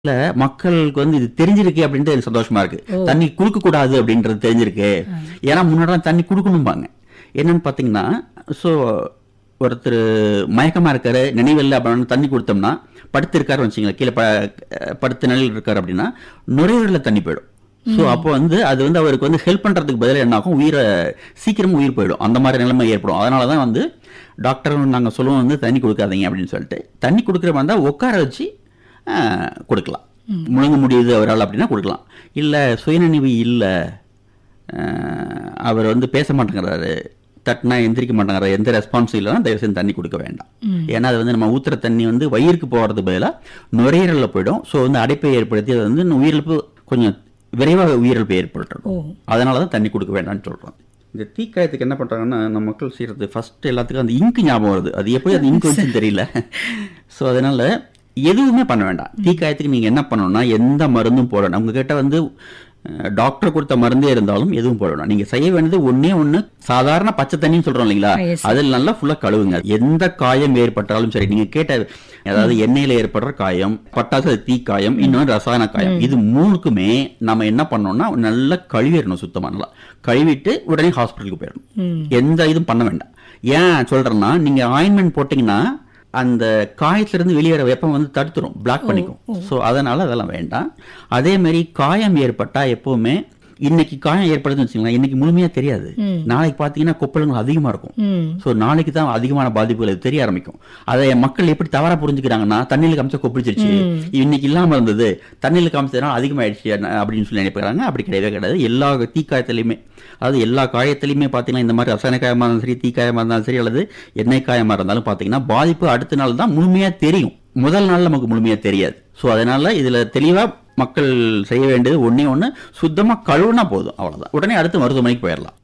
இல்ல மக்களுக்கு வந்து இது தெரிஞ்சிருக்கு அப்படின்ட்டு எனக்கு சந்தோஷமா இருக்கு தண்ணி குடுக்க கூடாது அப்படின்றது தெரிஞ்சிருக்கு ஏன்னா முன்னாடி தண்ணி குடுக்கணும்பாங்க என்னன்னு பாத்தீங்கன்னா சோ ஒருத்தர் மயக்கமா இருக்காரு நினைவில்லை அப்படின்னு தண்ணி கொடுத்தோம்னா படுத்து இருக்காரு வச்சுங்களேன் கீழே ப படுத்து நிலையில் இருக்காரு அப்படின்னா நுரையீரலில் தண்ணி போயிடும் ஸோ அப்போ வந்து அது வந்து அவருக்கு வந்து ஹெல்ப் பண்றதுக்கு பதிலாக என்ன ஆகும் உயிரை சீக்கிரமா உயிர் போயிடும் அந்த மாதிரி நிலைமை ஏற்படும் அதனால தான் வந்து டாக்டர் நாங்கள் சொல்லுவோம் வந்து தண்ணி கொடுக்காதீங்க அப்படின்னு சொல்லிட்டு தண்ணி கொடுக்குற மாதிரி இருந்தால் உட்கார வச்சு ஆஹ், கொடுக்கலாம் முழுங்க முடியுது அவரால் அப்படின்னா கொடுக்கலாம் இல்லை சுயநினைவு இல்லை அவர் வந்து பேச மாட்டேங்கிறாரு தட்டினா எந்திரிக்க மாட்டேங்கிறாரு எந்த ரெஸ்பான்ஸும் இல்லைன்னா தயவு செஞ்சு தண்ணி கொடுக்க வேண்டாம் ஏன்னா அது வந்து நம்ம ஊத்துற தண்ணி வந்து வயிறுக்கு போகிறது பதிலாக நுரையீரலில் போயிடும் ஸோ வந்து அடைப்பை ஏற்படுத்தி அது வந்து உயிரிழப்பு கொஞ்சம் விரைவாக உயிரிழப்பு ஏற்பட்டுரும் அதனால தான் தண்ணி கொடுக்க வேண்டாம்னு சொல்கிறோம் இந்த தீக்காயத்துக்கு என்ன பண்ணுறாங்கன்னா நம்ம மக்கள் செய்கிறது ஃபர்ஸ்ட் எல்லாத்துக்கும் அந்த இங்கு ஞாபகம் வருது அது எப்படி அந்த இங்கு வந்துச்சுன்னு தெரியல ஸோ அதனால எதுவுமே பண்ண வேண்டாம் தீக்காயத்துக்கு நீங்கள் என்ன பண்ணணும்னா எந்த மருந்தும் போடணும் உங்க கிட்ட வந்து அஹ், டாக்டர் கொடுத்த மருந்தே இருந்தாலும் எதுவும் போட வேண்டாம் நீங்க செய்ய வேண்டியது ஒண்ணே ஒண்ணு சாதாரண பச்சை தண்ணின்னு சொல்றோம் இல்லைங்களா Ah, yes. அதில் நல்லா ஃபுல்லா கழுவுங்க எந்த காயம் ஏற்பட்டாலும் சரி நீங்க கேட்ட அதாவது எண்ணெயில ஏற்படுற காயம் பட்டாசு அது தீக்காயம் இன்னொன்று ரசாயன காயம் இது மூணுக்குமே நம்ம என்ன பண்ணோம்னா நல்லா கழுவிடணும் சுத்தமா நல்லா கழுவிட்டு உடனே ஹாஸ்பிட்டலுக்கு போயிடணும் எந்த இதுவும் பண்ண வேண்டாம் ஏன் சொல்றேன்னா நீங்க ஆயின்மெண்ட் போட்டீங்கன்னா அந்த காயத்துல இருந்து வெளியேற வெப்பம் வந்து தடுத்துரும் பிளாக் பண்ணிக்கும் ஸோ அதனால அதெல்லாம் வேண்டாம் அதே மாதிரி காயம் ஏற்பட்டா எப்பவுமே இன்னைக்கு காயம் ஏற்படுதுன்னு வச்சுங்களேன் இன்னைக்கு முழுமையா தெரியாது நாளைக்கு பாத்தீங்கன்னா கொப்பளங்கள் அதிகமா இருக்கும் ம் ஸோ நாளைக்கு தான் அதிகமான பாதிப்புகள் இது தெரிய ஆரம்பிக்கும் அதை மக்கள் எப்படி தவறா புரிஞ்சுக்கிறாங்கன்னா தண்ணியில் காமிச்சா கொப்பிடிச்சிருச்சு இன்னைக்கு இல்லாம இருந்தது தண்ணியில் காமிச்சதுனால அதிகமாயிடுச்சு அண்ணா, அப்படின்னு சொல்லி நினைப்பாங்க அப்படி கிடையவே கிடையாது எல்லா தீக்காயத்திலையுமே அதாவது எல்லா காயத்திலையுமே பார்த்தீங்கன்னா இந்த மாதிரி ரசாயன காயமா இருந்தாலும் சரி தீக்காயமா இருந்தாலும் சரி அல்லது எண்ணெய் காயமா இருந்தாலும் பார்த்தீங்கன்னா பாதிப்பு அடுத்த நாள் தான் முழுமையா தெரியும் முதல் நாள் நமக்கு முழுமையா தெரியாது ஸோ அதனால இதுல தெளிவா மக்கள் செய்ய வேண்டியது ஒண்ணே ஒண்ணு சுத்தமா கழுவுனா போதும் அவ்வளவுதான் உடனே அடுத்து மருத்துவமனைக்கு போயிடலாம்